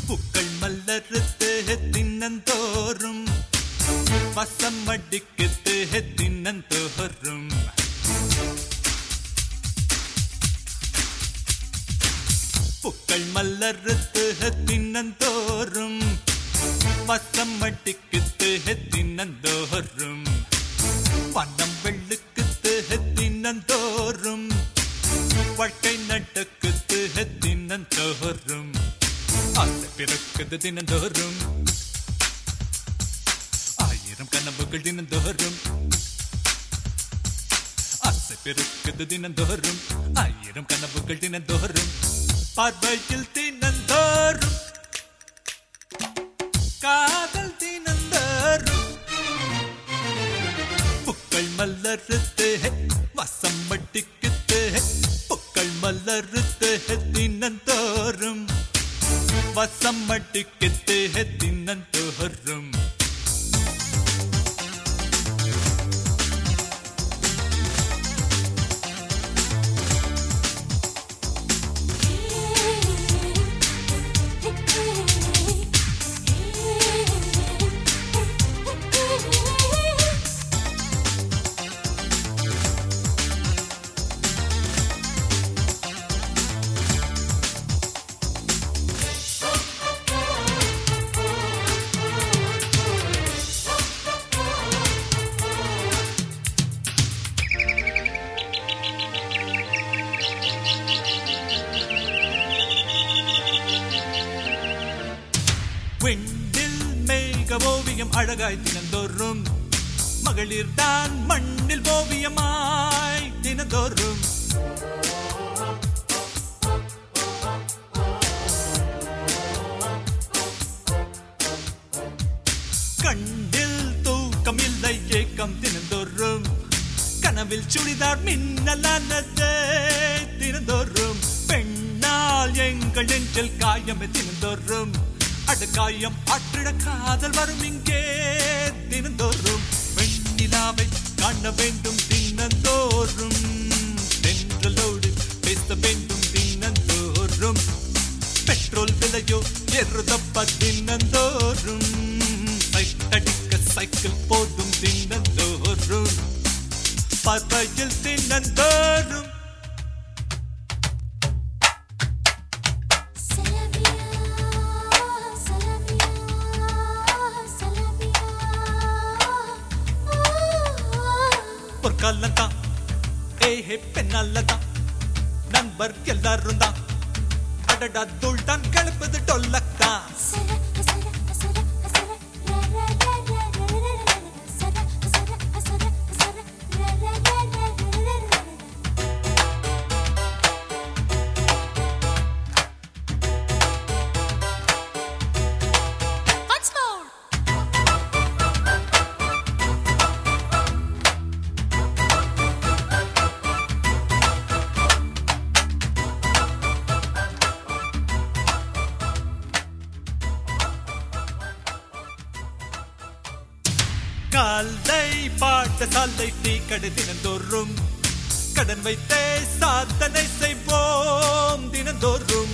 பூக்கள் மல்லறுத்து தின்னந்தோறும் வசம் அடிக்குத்து தின்னந்தோறும் பூக்கள் மல்லறுத்து தின்னந்தோறும் வசம் அடிக்குத்து தின்னந்தோறும் வண்ணம் வெள்ளுக்குத்து தின்னந்தோறும் வாழ்க்கை நடக்குத்து தினந்தோறும் ஆசை பிறக்குது தினந்தோறும் ஆயிரம் கனவுகள் தினந்தோறும் ஆசை பிறக்குது தினந்தோறும் ஆயிரம் கனவுகள் தினந்தோறும் பார்வையில் தினந்தோறும் காதல் தினந்தோறும் புக்கள் மல்லறுத்து வசம் மட்டிக்குத்து புக்கள் மல்லறுத்து தினந்தோறும் வசம் மட்டிக்குத்து தினந்தோறும் விண்டில் மேக ஓவியம் அழகாய் தினந்தோறும் மகளிர் தான் மண்ணில் ஓவியமாய் தினந்தோறும் கண்ணில் தூக்கம் இல்லை ஏக்கம் தினந்தோறும் கனவில் சுடிதார் மின்னலானதே தினந்தோறும் பெண்ணால் எங்கள் நெஞ்சில் காயம் தினந்தோறும் அடுக்காயம் ஆற்றிட காதல் வரும் இங்கே தினந்தோறும் வெண்ணிலாவை காண வேண்டும் தினந்தோறும் தென்றலோடு பேச வேண்டும் தினந்தோறும் பெட்ரோல் விலையோ எருதப்ப தினந்தோறும் சைட்டடிக்க சைக்கிள் போதும் தினந்தோறும் பறவையில் தினந்தோறும் பொற்காலம் தான் ஏஹே பெண்ணால தான் நண்பர் எல்லாரும் தான் அடடா தூள் தான் கிளப்புது டொல்லத்தான் Once more. காலை பாட்டசாலை டீ கடை தினந்தோறும் கடன் வைத்தே சாதனை செய்வோம் தினந்தோறும்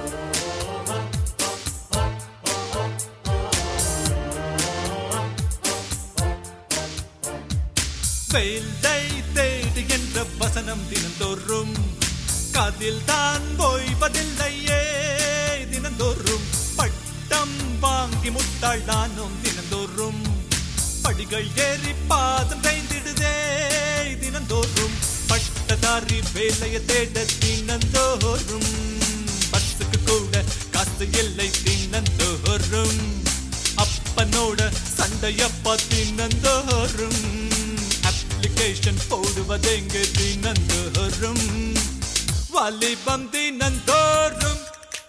வேலை தேடு என்ற வசனம் தினந்தோறும் காதில் தான் ஓய்வதில்லையே தினந்தோறும் பட்டம் வாங்கி முட்டாள் நானும் தினந்தோறும் படிகள் ஏறி பாதம் தைந்திடுதே தினந்தோறும் பட்டதாரி வேலைய தேட தினந்தோறும் பஸ்ஸுக்கு கூட காசு இல்லை தினந்தோறும் அப்பனோட சண்டையப்பா தினந்தோறும் அப்ளிகேஷன் போடுவதெங்கு தினந்தோறும் வாலிபம் தினந்தோறும்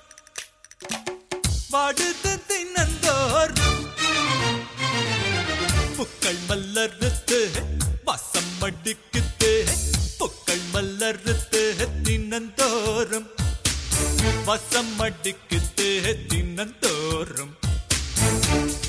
வாடுது தினந்தோறும் புக்கள் மல்லறுத்து வசம் அடிக்குத்து புக்கள் மல்லறுத்து தினந்தோறும் வசம் அடிக்குத்து தினந்தோறும்